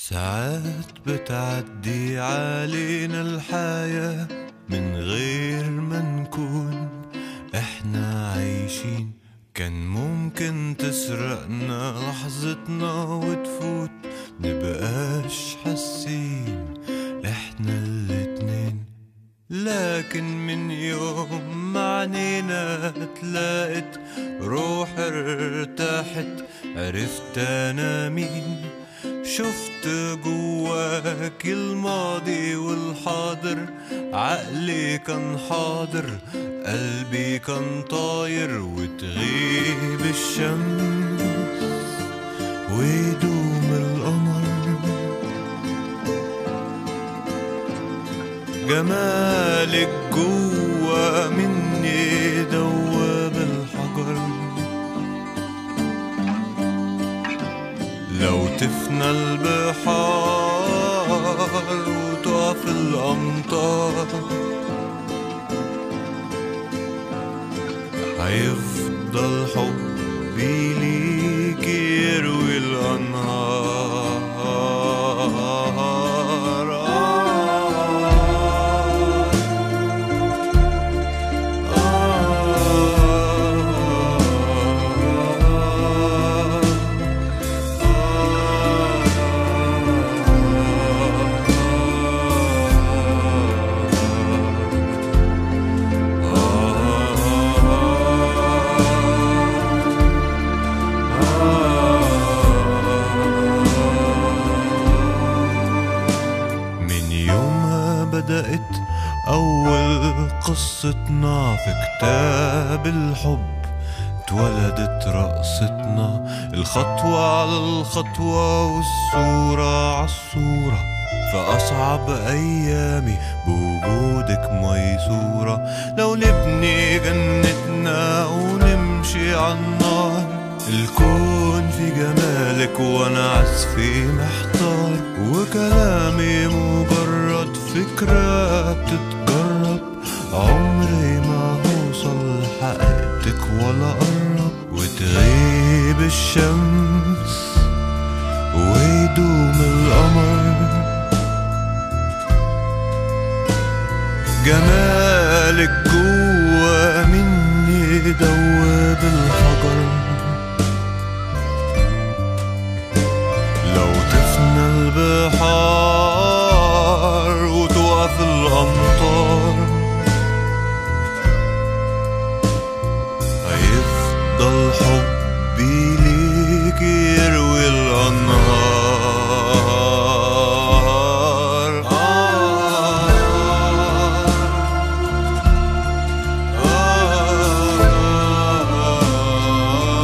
ساعات بتعدي علينا الحياة من غير ما نكون احنا عايشين كان ممكن تسرقنا لحظتنا وتفوت نبقاش حاسين احنا الاتنين لكن من يوم ما عنينا تلاقت روح ارتاحت عرفت انا مين شفت جواك الماضي والحاضر عقلي كان حاضر قلبي كان طاير وتغيب الشمس ويدوم القمر جمالك جوا مني دوب الحجر لو تفنى البحار وتقف الأمطار هيفضل حبي ليك يروي الأنهار من يومها بدأت أول قصتنا في كتاب الحب اتولدت رقصتنا الخطوة على الخطوة والصورة على الصورة فأصعب أيامي بوجودك ميسورة لو نبني جنتنا ونمشي عالنار الكون في جمالك وانا عزفي محتار وكلامي مجرد فكرة بتتجرب عمري ما هوصل لحقيقتك ولا قرب وتغيب الشمس ويدوم القمر جمالك جوا مني دوب الحجر لو تفنى البحار وتقف الأمطار هيفضل حبي ليك يروي الأنهار آه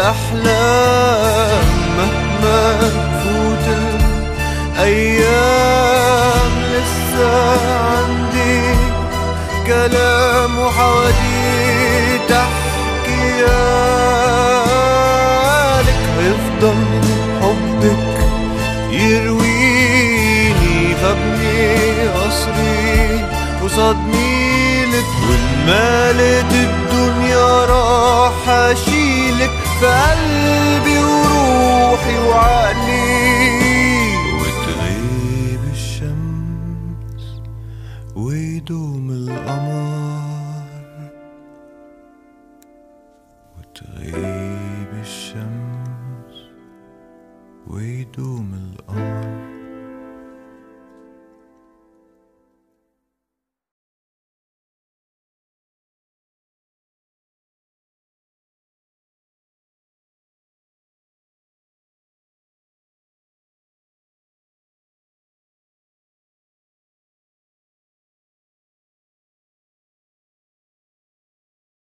الأحلام مهما تفوت الأيام لسه عندي كلام وحواديت أحكيالك يفضل حبك يرويني فابني قصري قصاد ميلك والمالت الدنيا راح اشيلك في قلبي وروحي وعقلي وتغيب الشمس ويدوم القمر